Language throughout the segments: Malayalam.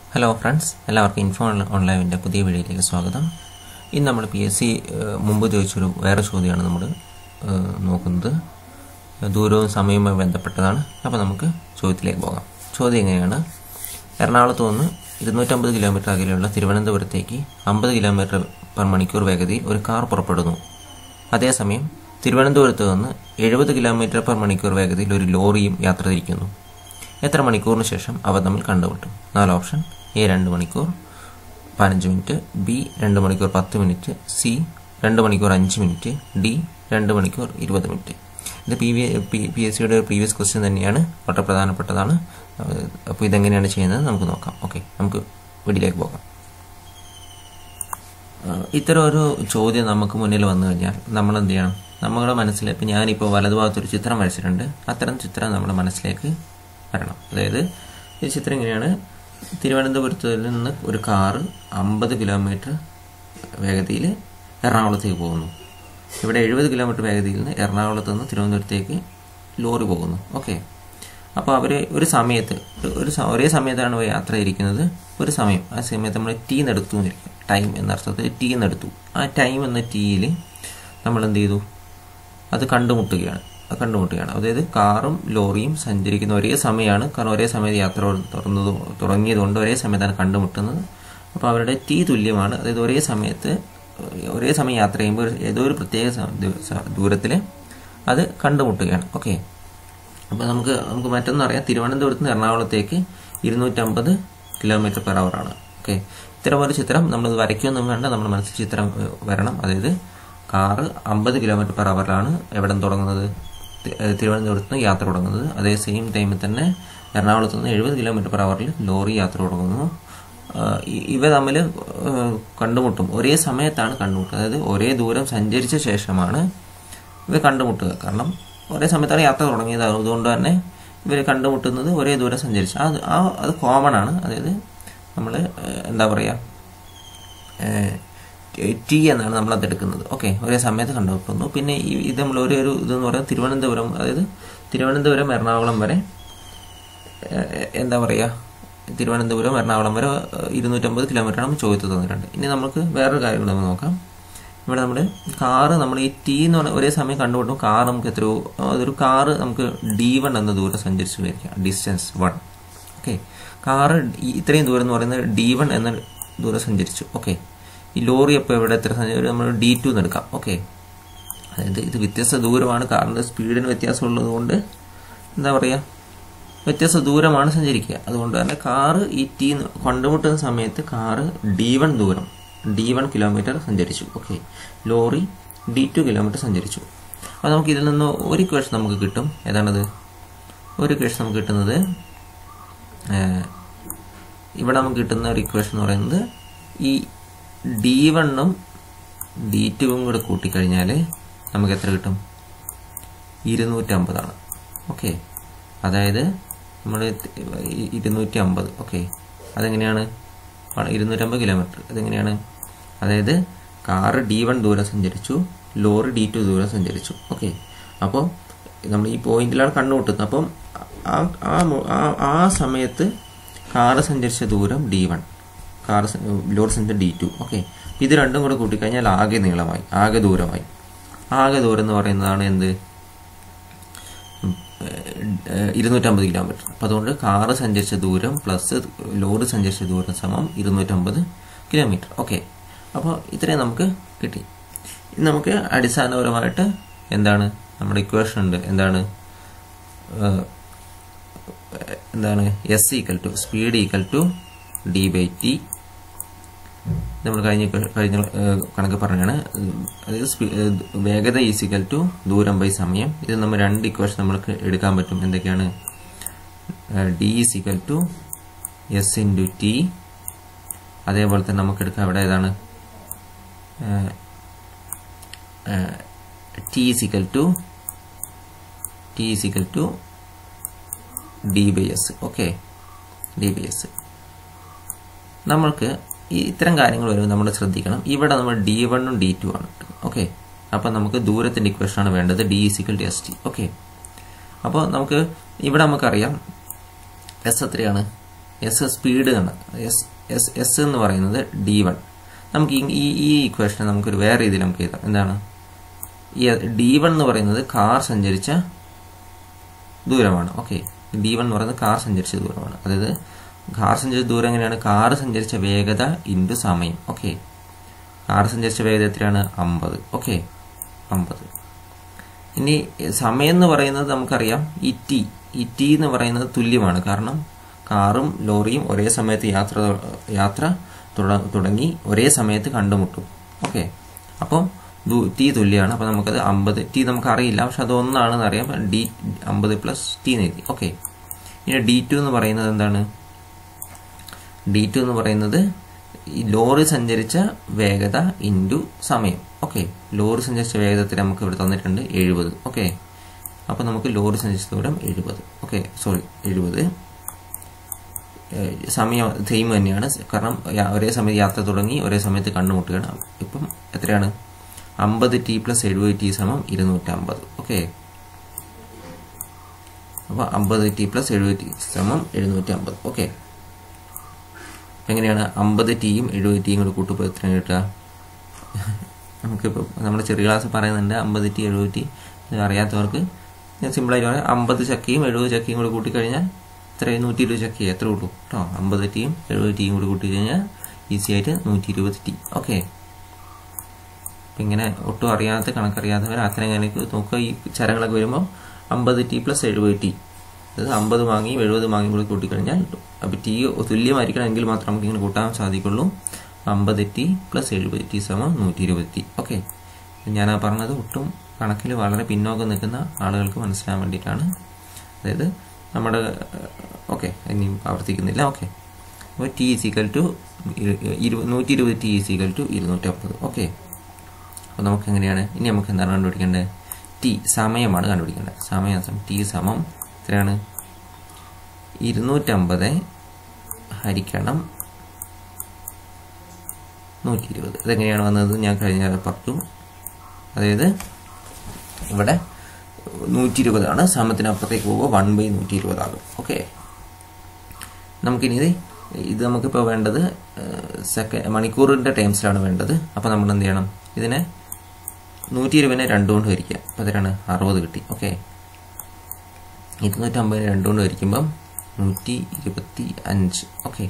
ഹലോ ഫ്രണ്ട്സ് എല്ലാവർക്കും ഇൻഫോ ഓൺലൈനിൻ്റെ പുതിയ വീഡിയോയിലേക്ക് സ്വാഗതം ഇന്ന് നമ്മൾ പി എസ് സി മുമ്പ് ചോദിച്ചൊരു വേറെ ചോദ്യമാണ് നമ്മൾ ഏഹ്, നോക്കുന്നത് ദൂരവും സമയവുമായി ബന്ധപ്പെട്ടതാണ് അപ്പോൾ നമുക്ക് ചോദ്യത്തിലേക്ക് പോകാം ചോദ്യം എങ്ങനെയാണ് എറണാകുളത്ത് നിന്ന് ഇരുന്നൂറ്റമ്പത് കിലോമീറ്റർ അകലെയുള്ള തിരുവനന്തപുരത്തേക്ക് അമ്പത് കിലോമീറ്റർ പെർ മണിക്കൂർ വേഗതയിൽ ഒരു കാർ പുറപ്പെടുന്നു അതേസമയം തിരുവനന്തപുരത്ത് നിന്ന് എഴുപത് കിലോമീറ്റർ പെർ മണിക്കൂർ വേഗതയിൽ ഒരു ലോറിയും യാത്ര തിരിക്കുന്നു എത്ര മണിക്കൂറിന് ശേഷം അവ തമ്മിൽ കണ്ടുമുട്ടും നാല് ഓപ്ഷൻ എ രണ്ട് മണിക്കൂർ പതിനഞ്ച് മിനിറ്റ് ബി രണ്ട് മണിക്കൂർ പത്ത് മിനിറ്റ് സി രണ്ട് മണിക്കൂർ അഞ്ച് മിനിറ്റ് ഡി രണ്ട് മണിക്കൂർ ഇരുപത് മിനിറ്റ് ഇത് പി വി പി എസ് സിയുടെ പ്രീവിയസ് ക്വസ്റ്റ്യൻ തന്നെയാണ് വളരെ പ്രധാനപ്പെട്ടതാണ് അപ്പോൾ ഇതെങ്ങനെയാണ് ചെയ്യുന്നത് നമുക്ക് നോക്കാം ഓക്കെ നമുക്ക് വീഡിയോയിലേക്ക് പോകാം ആഹ് ഇത്തരം ഒരു ചോദ്യം നമുക്ക് മുന്നിൽ വന്നു കഴിഞ്ഞാൽ നമ്മൾ എന്ത് ചെയ്യണം നമ്മുടെ മനസ്സിൽ ഇപ്പം ഞാനിപ്പോൾ വലതുഭാഗത്തൊരു ചിത്രം വരച്ചിട്ടുണ്ട് അത്തരം ചിത്രം നമ്മുടെ മനസ്സിലേക്ക് വരണം അതായത് ഈ ചിത്രം ഇങ്ങനെയാണ് തിരുവനന്തപുരത്ത് നിന്ന് ഒരു കാറ് അമ്പത് കിലോമീറ്റർ വേഗതയിൽ എറണാകുളത്തേക്ക് പോകുന്നു ഇവിടെ എഴുപത് കിലോമീറ്റർ വേഗതയിൽ നിന്ന് എറണാകുളത്ത് നിന്ന് തിരുവനന്തപുരത്തേക്ക് ലോറി പോകുന്നു ഓക്കെ അപ്പോൾ അവർ ഒരു സമയത്ത് ഒരു- ഒരു സ- ഒരേ സമയത്താണ് ഇവർ യാത്ര ഇരിക്കുന്നത് ഒരു സമയം ആ സമയത്ത് നമ്മൾ ടീ എന്നെടുത്തു എന്നിരിക്കും ടൈം എന്ന അർത്ഥത്തിൽ ടീ എന്നെടുത്തു ആ ടൈം എന്ന ടീയിൽ നമ്മൾ എന്ത് ചെയ്തു അത് കണ്ടുമുട്ടുകയാണ് അത് കണ്ടുമുട്ടുകയാണ് അതായത് കാറും ലോറിയും സഞ്ചരിക്കുന്ന ഒരേ സമയമാണ് കാരണം ഒരേ സമയത്ത് യാത്ര തുറന്നത് തുടങ്ങിയതുകൊണ്ട് ഒരേ സമയത്താണ് കണ്ടുമുട്ടുന്നത് അപ്പോൾ അവരുടെ ടീ തുല്യമാണ് അതായത് ഒരേ സമയത്ത് ഒരേ സമയം യാത്ര ചെയ്യുമ്പോൾ ഒരു- ഏതോ ഒരു പ്രത്യേക ദൂരത്തിൽ അത് കണ്ടുമുട്ടുകയാണ് ഓക്കെ അപ്പോൾ നമുക്ക് നമുക്ക് മറ്റൊന്നറിയാം തിരുവനന്തപുരത്ത് നിന്ന് എറണാകുളത്തേക്ക് ഇരുന്നൂറ്റമ്പത് കിലോമീറ്റർ പെർ അവർ ആണ് ഓക്കെ ഇത്തരം ഒരു ചിത്രം നമ്മൾ വരയ്ക്കൊന്നും വേണ്ട നമ്മുടെ മനസ്സിൽ ചിത്രം ഏഹ്, വരണം അതായത് കാറ് അമ്പത് കിലോമീറ്റർ പെർ അവറിലാണ് എവിടെ നിന്ന് തുടങ്ങുന്നത് തി- ഏഹ്, തിരുവനന്തപുരത്ത് നിന്ന് യാത്ര തുടങ്ങുന്നത് അതേ സെയിം ടൈമിൽ തന്നെ എറണാകുളത്ത് നിന്ന് എഴുപത് കിലോമീറ്റർ പെർ അവറിൽ ലോറി യാത്ര തുടങ്ങുന്നു ആഹ് ഇ- ഇവ തമ്മിൽ ഏഹ്, കണ്ടുമുട്ടും ഒരേ സമയത്താണ് കണ്ടുമുട്ടുക അതായത് ഒരേ ദൂരം സഞ്ചരിച്ച ശേഷമാണ് ഇവർ കണ്ടുമുട്ടുക കാരണം ഒരേ സമയത്താണ് യാത്ര തുടങ്ങിയത് അതുകൊണ്ട് തന്നെ ഇവർ കണ്ടുമുട്ടുന്നത് ഒരേ ദൂരം സഞ്ചരിച്ച് അത് ആ അത് കോമൺ ആണ് അതായത് നമ്മൾ എന്താ പറയുക ടി എന്നാണ് നമ്മൾ അത് എടുക്കുന്നത് ഓക്കെ ഒരേ സമയത്ത് കണ്ടുമുട്ടുന്നു പിന്നെ ഈ ഇത് നമ്മൾ ഒരു ഒരു ഇതെന്ന് പറയുന്നത് തിരുവനന്തപുരം അതായത് തിരുവനന്തപുരം എറണാകുളം വരെ ഏഹ്, എന്താ പറയുക തിരുവനന്തപുരം എറണാകുളം വരെ ഏഹ്, ഇരുന്നൂറ്റമ്പത് കിലോമീറ്റർ ആണ് ചോദ്യത്തിൽ തന്നിട്ടുണ്ട് ഇനി നമുക്ക് വേറൊരു കാര്യം കൂടെ നമുക്ക് നോക്കാം ഇവിടെ നമ്മൾ കാറ് നമ്മൾ ഈ ടി എന്ന് പറഞ്ഞ ഒരേ സമയം കണ്ടുപിട്ടും കാർ നമുക്ക് എത്രയോ അതൊരു കാറ് നമുക്ക് ഡി വൺ എന്ന ദൂരം സഞ്ചരിച്ചു വരിക ഡിസ്റ്റൻസ് വൺ ഓക്കെ കാറ് ഈ ഇത്രയും ദൂരം എന്ന് പറയുന്നത് ഡി വൺ എന്ന ദൂരം സഞ്ചരിച്ചു ഓക്കെ ഈ ലോറി അപ്പോൾ എവിടെ എത്ര സഞ്ചരിച്ചു നമ്മൾ ഡി ടു എന്ന് എടുക്കാം ഓക്കെ അതായത് ഇത് വ്യത്യസ്ത ദൂരമാണ് കാറിൻ്റെ സ്പീഡിന് വ്യത്യാസമുള്ളത് കൊണ്ട് എന്താ പറയുക വ്യത്യസ്ത ദൂരമാണ് സഞ്ചരിക്കുക അതുകൊണ്ട് തന്നെ കാറ് ഈ ടി കണ്ടുമുട്ടുന്ന സമയത്ത് കാറ് ഡി വൺ ദൂരം ഡി വൺ കിലോമീറ്റർ സഞ്ചരിച്ചു okay lorry d two kilometre സഞ്ചരിച്ചു അപ്പോൾ നമുക്ക് ഇതിൽ നിന്ന് ഒരു ഇക്വേഷൻ നമുക്ക് കിട്ടും ഏതാണത് ഒരു ഇക്വേഷൻ നമുക്ക് കിട്ടുന്നത് ഏഹ്, ഇവിടെ നമുക്ക് കിട്ടുന്ന ഒരു ഇക്വേഷൻ എന്ന് പറയുന്നത് ഈ ഡി വണ്ണും ഡി ടുവും കൂടെ കൂട്ടിക്കഴിഞ്ഞാൽ നമുക്ക് എത്ര കിട്ടും ഇരുന്നൂറ്റമ്പതാണ് ഓക്കെ അതായത് നമ്മൾ ഇരുന്നൂറ്റി അമ്പത് ഓക്കെ അതെങ്ങനെയാണ് ആണ് ഇരുന്നൂറ്റമ്പത് കിലോമീറ്റർ അതെങ്ങനെയാണ് അതായത് കാറ് ഡി വൺ ദൂരം സഞ്ചരിച്ചു ലോറി ഡി ടു ദൂരം സഞ്ചരിച്ചു ഓക്കെ അപ്പോൾ നമ്മൾ ഈ പോയിന്റിലാണ് കണ്ടുമുട്ടുന്നത് അപ്പം ആ ആ മു- ആ- ആ സമയത്ത് കാറ് സഞ്ചരിച്ച ദൂരം ഡി വൺ കാർ ലോറി സഞ്ചരിച്ച ഡി ടു ഓക്കെ ഇത് രണ്ടും കൂടെ കൂട്ടിക്കഴിഞ്ഞാൽ ആകെ നീളമായി ആകെ ദൂരമായി ആകെ ദൂരം എന്ന് പറയുന്നതാണ് എന്ത് ഇരുന്നൂറ്റമ്പത് കിലോമീറ്റർ അപ്പം അതുകൊണ്ട് കാറ് സഞ്ചരിച്ച ദൂരം പ്ലസ് ലോറി സഞ്ചരിച്ച ദൂരം സമം ഇരുന്നൂറ്റമ്പത് കിലോമീറ്റർ ഓക്കെ അപ്പോൾ ഇത്രയും നമുക്ക് കിട്ടി ഇനി നമുക്ക് അടിസ്ഥാനപരമായിട്ട് എന്താണ് നമ്മുടെ ഇക്വേഷൻ ഉണ്ട് എന്താണ് ഏഹ്, എന്താണ് s equal to speed equal to d by t നമ്മൾ കഴിഞ്ഞ കഴിഞ്ഞ ഏഹ്, കണക്ക് പറഞ്ഞാണ് അതായത് സ്പീ- ഏഹ്, വേഗത ഈസിക്കൽ ടു ദൂരം ബൈ സമയം ഇത് നമ്മൾ രണ്ട് ഇക്വേഷൻ നമ്മൾക്ക് എടുക്കാൻ പറ്റും എന്തൊക്കെയാണ് d is equal to s into t അതേപോലെ തന്നെ നമുക്ക് എടുക്കാം ഇവിടെ ഏതാണ് t is equal to t is equal to d by s okay d by s നമ്മൾക്ക് ഈ ഇത്തരം കാര്യങ്ങൾ വരുമ്പോൾ നമ്മൾ ശ്രദ്ധിക്കണം ഇവിടെ നമ്മൾ ഡി വണ്ണും ഡി ടു ആണ് ഓക്കെ അപ്പം നമുക്ക് ദൂരത്തിൻ്റെ ഇക്വേഷനാണ് വേണ്ടത് d is equal to s t okay അപ്പോൾ നമുക്ക് ഇവിടെ നമുക്കറിയാം എസ് എത്രയാണ് എസ് സ്പീഡ് കണ്ട എസ് എസ് എസ് എന്ന് പറയുന്നത് ഡി വൺ നമുക്ക് ഈ- ഈ ഈ ഇക്വേഷൻ നമുക്കൊരു വേറെ രീതിയിൽ നമുക്ക് എഴുതാം എന്താണ് ഈ ഡി വൺ എന്ന് പറയുന്നത് കാർ സഞ്ചരിച്ച ദൂരമാണ് ഓക്കെ ഡി വൺ എന്ന് പറയുന്നത് കാർ സഞ്ചരിച്ച ദൂരമാണ് അതായത് കാർ സഞ്ചരിച്ച ദൂരം എങ്ങനെയാണ് കാർ സഞ്ചരിച്ച വേഗത ഇൻറ്റു സമയം ഓക്കെ കാർ സഞ്ചരിച്ച വേഗത എത്രയാണ് അമ്പത് ഓക്കെ അമ്പത് ഇനി സമയം എന്ന് പറയുന്നത് നമുക്കറിയാം ഈ ടി ഈ ടി എന്ന് പറയുന്നത് തുല്യമാണ് കാരണം കാറും ലോറിയും ഒരേ സമയത്ത് യാത്ര യാത്ര തുട- തുടങ്ങി ഒരേ സമയത്ത് കണ്ടുമുട്ടും ഓക്കെ അപ്പം ടി തുല്യമാണ് അപ്പം നമുക്കത് അമ്പത് ടി നമുക്ക് അറിയില്ല പക്ഷെ അത് ഒന്നാണെന്ന് അറിയാം ഡി അമ്പത് പ്ലസ് ടി എന്ന് എഴുതി ഓക്കെ ഇനി ഡി ടു എന്ന് പറയുന്നത് എന്താണ് ഡി ടു എന്ന് പറയുന്നത് ഈ ലോറി സഞ്ചരിച്ച വേഗത ഇൻറ്റു സമയം ഓക്കെ ലോറി സഞ്ചരിച്ച വേഗതത്തിൽ നമുക്ക് ഇവിടെ തന്നിട്ടുണ്ട് എഴുപത് ഓക്കെ അപ്പോൾ നമുക്ക് ലോറി സഞ്ചരിച്ച ദൂരം എഴുപത് ഓക്കെ സോറി എഴുപത് സമയം സെയിം തന്നെയാണ് കാരണം യാ- ഒരേ സമയത്ത് യാത്ര തുടങ്ങി ഒരേ സമയത്ത് കണ്ടുമുട്ടുകയാണ് ഇപ്പം എത്രയാണ് അമ്പത് ടി പ്ലസ് എഴുപത് ടി സമം ഇരുന്നൂറ്റമ്പത് ഓക്കെ അപ്പോൾ അമ്പത് ടി പ്ലസ് എഴുപത് ടി സമം എഴുന്നൂറ്റമ്പത് ഓക്കെ എങ്ങനെയാണ് അമ്പത് ടീയും എഴുപത് ടീയും കൂടെ കൂട്ടുമ്പോൾ എത്ര കിട്ടുക നമുക്കിപ്പോൾ നമ്മുടെ ചെറിയ ക്ലാസ് പറയുന്നുണ്ട് അമ്പത് ടി എഴുപത് ടി ഇത് അറിയാത്തവർക്ക് ഞാൻ സിമ്പിളായിട്ട് പറയാം അമ്പത് ചക്കയും എഴുപത് ചക്കയും കൂടെ കൂട്ടിക്കഴിഞ്ഞാൽ എത്ര നൂറ്റി ഇരുപത് ചക്ക എത്ര കിട്ടും കേട്ടോ അമ്പത് ടീയും എഴുപത് ടീയും കൂടി കൂട്ടി കഴിഞ്ഞാൽ ഈസി ആയിട്ട് നൂറ്റി ഇരുപത് ടി ഓക്കെ അപ്പം ഇങ്ങനെ ഒട്ടും അറിയാത്ത കണക്കറിയാത്തവർ അത്ര എനിക്ക് നോക്കുക ഈ ചരങ്ങളൊക്കെ വരുമ്പോൾ അമ്പത് ടി പ്ലസ് എഴുപത് ടി അതായത് അമ്പത് വാങ്ങിയും എഴുപത് വാങ്ങിയും കൂടി കൂട്ടിക്കഴിഞ്ഞാൽ കിട്ടും അപ്പോൾ ടി തുല്യമായിരിക്കണം എങ്കിൽ മാത്രം നമുക്ക് ഇങ്ങനെ കൂട്ടാൻ സാധിക്കുള്ളൂ അമ്പത് ടി പ്ലസ് എഴുപത് ടി സമം നൂറ്റി ഇരുപത് ടി ഓക്കെ ഞാൻ ആ പറഞ്ഞത് ഒട്ടും കണക്കിൽ വളരെ പിന്നോക്കം നിൽക്കുന്ന ആളുകൾക്ക് മനസ്സിലാൻ വേണ്ടിയിട്ടാണ് അതായത് നമ്മുടെ ഓക്കെ ഇനി ആവർത്തിക്കുന്നില്ല ഓക്കെ അപ്പോൾ ടി ഈസിക്കൽ ടു നൂറ്റി ഇരുപത് ടി ഈസിക്കൽ ടു ഇരുന്നൂറ്റമ്പത് ഓക്കെ അപ്പോൾ നമുക്ക് എങ്ങനെയാണ് ഇനി നമുക്ക് എന്താണ് കണ്ടുപിടിക്കേണ്ടത് ടി സമയമാണ് കണ്ടുപിടിക്കേണ്ടത് സമയം ടി സമം എത്രയാണ് ഇരുന്നൂറ്റമ്പത് ഹരിക്കണം നൂറ്റി ഇരുപത് ഇതെങ്ങനെയാണ് വന്നത് ഞാൻ കഴിഞ്ഞ പറഞ്ഞു അതായത് ഇവിടെ നൂറ്റി ഇരുപതാണ് സമത്തിനപ്പുറത്തേക്ക് പോകുമ്പോൾ വൺ ബൈ നൂറ്റി ഇരുപതാകും ഓക്കെ നമുക്കിനി ഇത് ഇത് നമുക്കിപ്പോൾ വേണ്ടത് സെക്കൻഡ് മണിക്കൂറിൻ്റെ ടൈംസിലാണ് വേണ്ടത് അപ്പോൾ നമ്മൾ എന്ത് ചെയ്യണം ഇതിനെ നൂറ്റി ഇരുപതിനെ രണ്ട് കൊണ്ട് ഹരിക്കുക അപ്പോൾ എത്രയാണ് അറുപത് കിട്ടി ഓക്കെ ഇരുന്നൂറ്റമ്പതിനെ രണ്ട് കൊണ്ട് ഹരിക്കുമ്പം നൂറ്റി ഇരുപത്തി അഞ്ച് ഓക്കെ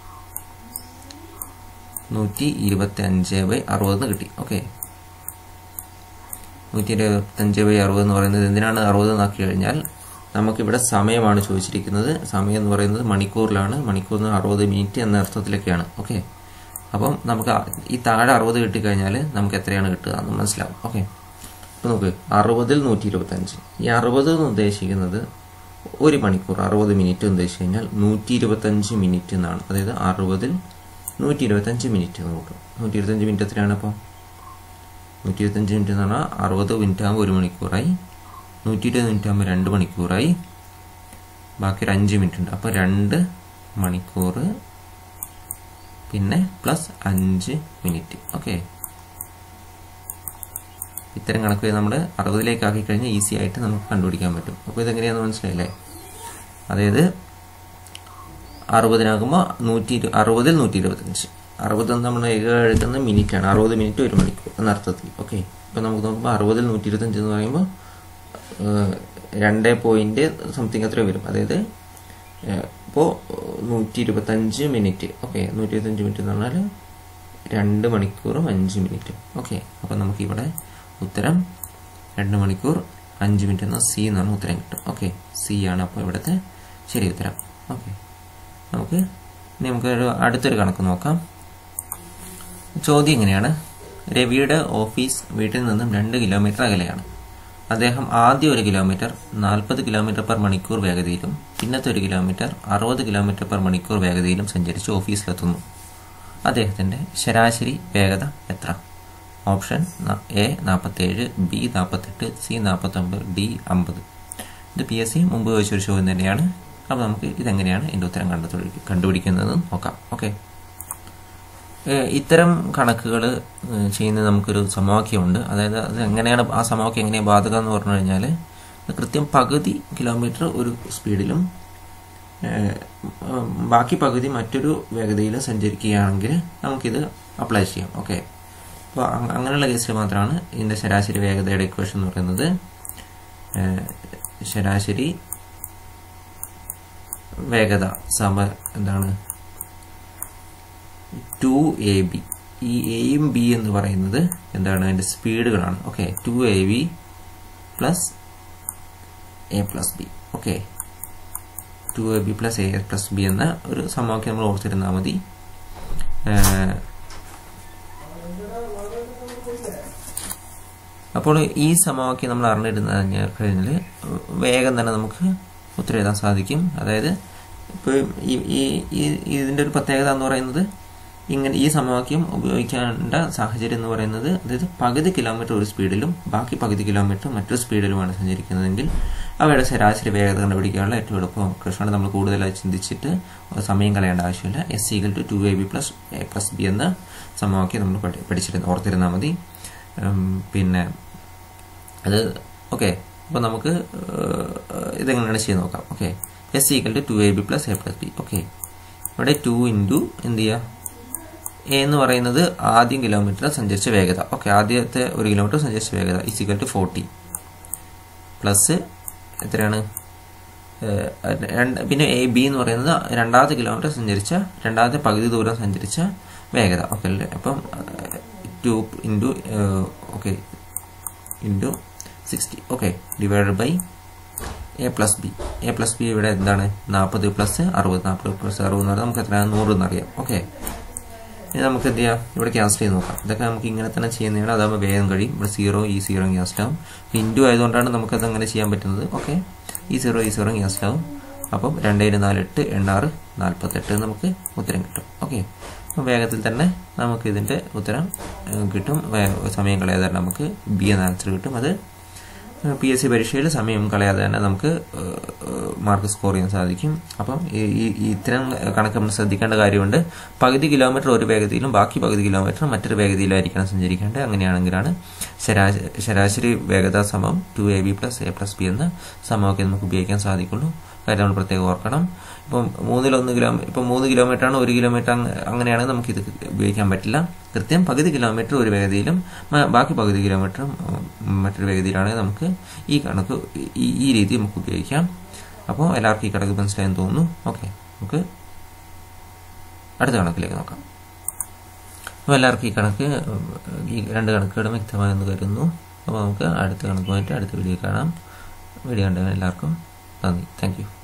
നൂറ്റി ഇരുപത്തി അഞ്ച് ബൈ അറുപത് കിട്ടി ഓക്കെ നൂറ്റി ഇരുപത്തഞ്ച് ബൈ അറുപത് എന്ന് പറയുന്നത് എന്തിനാണ് അറുപത് എന്നാക്കി കഴിഞ്ഞാൽ നമുക്കിവിടെ സമയമാണ് ചോദിച്ചിരിക്കുന്നത് സമയം എന്ന് പറയുന്നത് മണിക്കൂറിലാണ് മണിക്കൂറിന് അറുപത് മിനിറ്റ് എന്ന അർത്ഥത്തിലൊക്കെയാണ് ഓക്കെ അപ്പം നമുക്ക് ആ- ഈ താഴെ അറുപത് കിട്ടിക്കഴിഞ്ഞാൽ നമുക്ക് എത്രയാണ് കിട്ടുക എന്ന് മനസ്സിലാവും ഓക്കെ അപ്പോൾ നോക്ക് അറുപതിൽ നൂറ്റി ഇരുപത്തഞ്ച് ഈ അറുപത് എന്ന് ഉദ്ദേശിക്കുന്നത് ഒരു മണിക്കൂർ അറുപത് മിനിറ്റ് എന്ന് ഉദ്ദേശിച്ച് കഴിഞ്ഞാൽ നൂറ്റി ഇരുപത്തഞ്ച് മിനിറ്റ് എന്നാണ് അതായത് അറുപതിൽ നൂറ്റി ഇരുപത്തഞ്ച് മിനിറ്റ് എന്ന് കൂട്ടും നൂറ്റി ഇരുപത്തഞ്ച് മിനിറ്റ് എത്രയാണ് അപ്പോൾ നൂറ്റി ഇരുപത്തഞ്ച് മിനിറ്റ് എന്ന് പറഞ്ഞാൽ അറുപത് മിനിറ്റ് ആകുമ്പോൾ ഒരു മണിക്കൂറായി നൂറ്റി ഇരുപത് മിനിറ്റ് ആകുമ്പോൾ രണ്ട് മണിക്കൂറായി ബാക്കി ഒരു അഞ്ച് മിനിറ്റ് ഉണ്ട് അപ്പോൾ രണ്ട് മണിക്കൂർ പിന്നെ പ്ലസ് അഞ്ച് മിനിറ്റ് ഓക്കെ ഇത്തരം കണക്ക് നമ്മൾ അറുപതിലേക്ക് ആക്കി കഴിഞ്ഞാൽ ഈസി ആയിട്ട് നമുക്ക് കണ്ടുപിടിക്കാൻ പറ്റും അപ്പോൾ ഇതെങ്ങനെയാണെന്ന് മനസ്സിലായില്ലേ അതായത് അറുപതിനാകുമ്പോൾ നൂറ്റി ഇരു അറുപതിൽ നൂറ്റി ഇരുപത്തഞ്ച് അറുപത് നമ്മൾ എഴുതുന്ന മിനിറ്റ് ആണ് അറുപത് മിനിറ്റ് ഒരു മണിക്കൂർ എന്ന അർത്ഥത്തിൽ ഓക്കെ ഇപ്പം നമുക്ക് നോക്കുമ്പോൾ അറുപതിൽ നൂറ്റി ഇരുപത്തഞ്ച് എന്ന് പറയുമ്പോൾ രണ്ട് പോയിന്റ് സംതിങ് അത്ര വരും അതായത് ഇപ്പോൾ നൂറ്റി ഇരുപത്തഞ്ച് മിനിറ്റ് ഓക്കെ നൂറ്റി ഇരുപത്തഞ്ച് മിനിറ്റ് എന്ന് പറഞ്ഞാൽ രണ്ട് മണിക്കൂറും അഞ്ച് മിനിറ്റും ഓക്കെ അപ്പം നമുക്കിവിടെ ഉത്തരം രണ്ട് മണിക്കൂർ അഞ്ച് മിനിറ്റ് എന്ന സി എന്നാണ് ഉത്തരം കിട്ടും ഓക്കെ സി ആണ് അപ്പോൾ ഇവിടുത്തെ ശരി ഉത്തരം ഓക്കെ നമുക്ക് ഇനി നമുക്ക് ഒരു അടുത്തൊരു കണക്ക് നോക്കാം ചോദ്യം ഇങ്ങനെയാണ് രവിയുടെ ഓഫീസ് വീട്ടിൽ നിന്നും രണ്ട് കിലോമീറ്റർ അകലെയാണ് അദ്ദേഹം ആദ്യം ഒരു കിലോമീറ്റർ നാൽപ്പത് കിലോമീറ്റർ പെർ മണിക്കൂർ വേഗതയിലും പിന്നത്തെ ഒരു കിലോമീറ്റർ അറുപത് കിലോമീറ്റർ പെർ മണിക്കൂർ വേഗതയിലും സഞ്ചരിച്ച് ഓഫീസിലെത്തുന്നു അദ്ദേഹത്തിന്റെ ശരാശരി വേഗത എത്ര ഓപ്ഷൻ എ നാൽപ്പത്തേഴ് ബി നാൽപ്പത്തെട്ട് സി നാൽപ്പത്തൊമ്പത് ഡി അമ്പത് ഇത് പി എസ് സി മുമ്പ് ചോദിച്ചൊരു ചോദ്യം തന്നെയാണ് അപ്പോൾ നമുക്ക് ഇതെങ്ങനെയാണ് ഇതിൻ്റെ ഉത്തരം കണ്ടെത്തി കണ്ടുപിടിക്കുന്നതെന്ന് നോക്കാം ഓക്കെ ഇത്തരം കണക്കുകൾ ചെയ്യുന്ന നമുക്കൊരു സമവാക്യമുണ്ട് അതായത് അത് എങ്ങനെയാണ് ആ സമവാക്യം എങ്ങനെയാണ് ബാധകം എന്ന് പറഞ്ഞു കഴിഞ്ഞാൽ കൃത്യം പകുതി കിലോമീറ്റർ ഒരു സ്പീഡിലും ഏഹ്, ഉം, ബാക്കി പകുതി മറ്റൊരു വേഗതയിൽ സഞ്ചരിക്കുകയാണെങ്കിൽ നമുക്കിത് അപ്ലൈ ചെയ്യാം ഓക്കെ അപ്പോൾ അങ്ങനെയുള്ള കേസിൽ മാത്രമാണ് ഇതിൻ്റെ ശരാശരി വേഗതയുടെ ഇക്വേഷൻ എന്ന് പറയുന്നത് ഏഹ്, ശരാശരി വേഗത സമ എന്താണ് ടു എ ബി ഈ എയും ബി എന്ന് പറയുന്നത് എന്താണ് അതിൻ്റെ സ്പീഡുകളാണ് okay two A B plus A plus B okay two A B plus A plus B എന്ന ഒരു സമവാക്യം നമ്മൾ ഓർത്തിരുന്നാൽ മതി ഏഹ്, അപ്പോൾ ഈ സമവാക്യം നമ്മൾ അറിഞ്ഞിരുന്ന കഴിഞ്ഞാൽ വേഗം തന്നെ നമുക്ക് ഉത്തരം എഴുതാൻ സാധിക്കും അതായത് ഇപ്പോൾ ഈ ഈ- ഈ- ഇതിൻ്റെ ഒരു പ്രത്യേകത എന്ന് പറയുന്നത് ഇങ്ങനെ ഈ സമവാക്യം ഉപയോഗിക്കേണ്ട സാഹചര്യം എന്ന് പറയുന്നത് അതായത് പകുതി കിലോമീറ്റർ ഒരു സ്പീഡിലും ബാക്കി പകുതി കിലോമീറ്റർ മറ്റൊരു സ്പീഡിലുമാണ് സഞ്ചരിക്കുന്നതെങ്കിൽ അവയുടെ ശരാശരി വേഗത കണ്ടുപിടിക്കാനുള്ള ഏറ്റവും എളുപ്പം കൃഷ്ണ നമ്മൾ കൂടുതലായി ചിന്തിച്ചിട്ട് സമയം കളയേണ്ട ആവശ്യമില്ല S equal to two A B plus A plus B എന്ന സമവാക്യം നമ്മൾ പഠി- പഠിച്ചിരുന്നു ഓർത്തിരുന്നാൽ മതി ഉം, പിന്നെ അത് ഓക്കെ അപ്പോൾ നമുക്ക് ഏഹ്, ഇതെങ്ങനെയാണ് ചെയ്ത് നോക്കാം okay S equal to two A B plus A plus B okay ഇവിടെ ടു ഇൻറ്റു എന്ത് ചെയ്യുക എ എന്ന് പറയുന്നത് ആദ്യം കിലോമീറ്റർ സഞ്ചരിച്ച വേഗത ഓക്കെ ആദ്യത്തെ ഒരു കിലോമീറ്റർ സഞ്ചരിച്ച വേഗത ഇസിക്കൽ ടു ഫോർട്ടി പ്ലസ് എത്രയാണ് ഏഹ്, രണ്ട് പിന്നെ എ ബി എന്ന് പറയുന്നത് രണ്ടാമത്തെ കിലോമീറ്റർ സഞ്ചരിച്ച രണ്ടാമത്തെ പകുതി ദൂരം സഞ്ചരിച്ച വേഗത ഓക്കെ അല്ലേ അപ്പം two into okay into sixty okay divided by A plus B A plus B ഇവിടെ എന്താണ് നാൽപ്പത് പ്ലസ് അറുപത് നാൽപ്പത് പ്ലസ് അറുപത് എന്ന് പറഞ്ഞാൽ നമുക്ക് എത്രയാണ് നൂറ് എന്നറിയാം ഓക്കെ ഇനി നമുക്ക് എന്ത് ചെയ്യാം ഇവിടെ ക്യാൻസൽ ചെയ്ത് നോക്കാം ഇതൊക്കെ നമുക്ക് ഇങ്ങനെ തന്നെ ചെയ്യുന്നതാണ് അതാകുമ്പോൾ വേഗം കഴിയും ഇവിടെ സീറോ ഈ സീറോ ക്യാൻസൽ ആവും ഇൻറ്റു ആയതുകൊണ്ടാണ് നമുക്കത് അങ്ങനെ ചെയ്യാൻ പറ്റുന്നത് ഓക്കെ ഈ സീറോ ഈ സീറോ ക്യാൻസൽ ആവും അപ്പം രണ്ടേഴ് നാലെട്ട് എണ്ണാറ് നാൽപ്പത്തെട്ട് നമുക്ക് ഉത്തരം കിട്ടും ഓക്കെ അപ്പം വേഗത്തിൽ തന്നെ നമുക്ക് ഇതിൻ്റെ ഉത്തരം ഏഹ്, കിട്ടും വേ- സമയം കളയാതെ തന്നെ നമുക്ക് ബി എന്ന ആൻസർ കിട്ടും അത് പി എസ് സി പരീക്ഷയിൽ സമയം കളയാതെ തന്നെ നമുക്ക് മാർക്ക് സ്കോർ ചെയ്യാൻ സാധിക്കും അപ്പം ഈ- ഈ- ഈ ഇത്തരം കണക്ക് നമ്മൾ ശ്രദ്ധിക്കേണ്ട കാര്യമുണ്ട് പകുതി കിലോമീറ്റർ ഒരു വേഗതയിലും ബാക്കി പകുതി കിലോമീറ്റർ മറ്റൊരു വേഗതയിലായിരിക്കണം സഞ്ചരിക്കേണ്ടത് അങ്ങനെയാണെങ്കിലാണ് ശരാശരി ശരാശരി വേഗത സമം two A B plus A plus B എന്ന സമമൊക്കെ നമുക്ക് ഉപയോഗിക്കാൻ സാധിക്കുള്ളൂ കാര്യം നമ്മൾ പ്രത്യേകം ഓർക്കണം ഇപ്പം മൂന്നിലൊന്ന് കിലോ ഇപ്പം മൂന്ന് കിലോമീറ്റർ ആണ് ഒരു കിലോമീറ്റർ അങ്ങനെയാണെങ്കിൽ നമുക്കിത് ഉപയോഗിക്കാൻ പറ്റില്ല കൃത്യം പകുതി കിലോമീറ്റർ ഒരു വേഗതയിലും മ- ബാക്കി പകുതി കിലോമീറ്റർ മറ്റൊരു വേഗതയിലാണെങ്കിൽ നമുക്ക് ഈ കണക്ക് ഈ ഈ രീതി നമുക്ക് ഉപയോഗിക്കാം അപ്പോൾ എല്ലാവർക്കും ഈ കണക്ക് മനസ്സിലായെന്ന് തോന്നുന്നു ഓക്കെ നമുക്ക് അടുത്ത കണക്കിലേക്ക് നോക്കാം അപ്പോൾ എല്ലാവർക്കും ഈ കണക്ക് ഈ രണ്ട് കണക്കുകളും വ്യക്തമായെന്ന് കരുതുന്നു അപ്പോൾ നമുക്ക് അടുത്ത കണക്കുമായിട്ട് അടുത്ത വീഡിയോ കാണാം വീഡിയോ കണ്ടതിന് എല്ലാവർക്കും നന്ദി താങ്ക് യു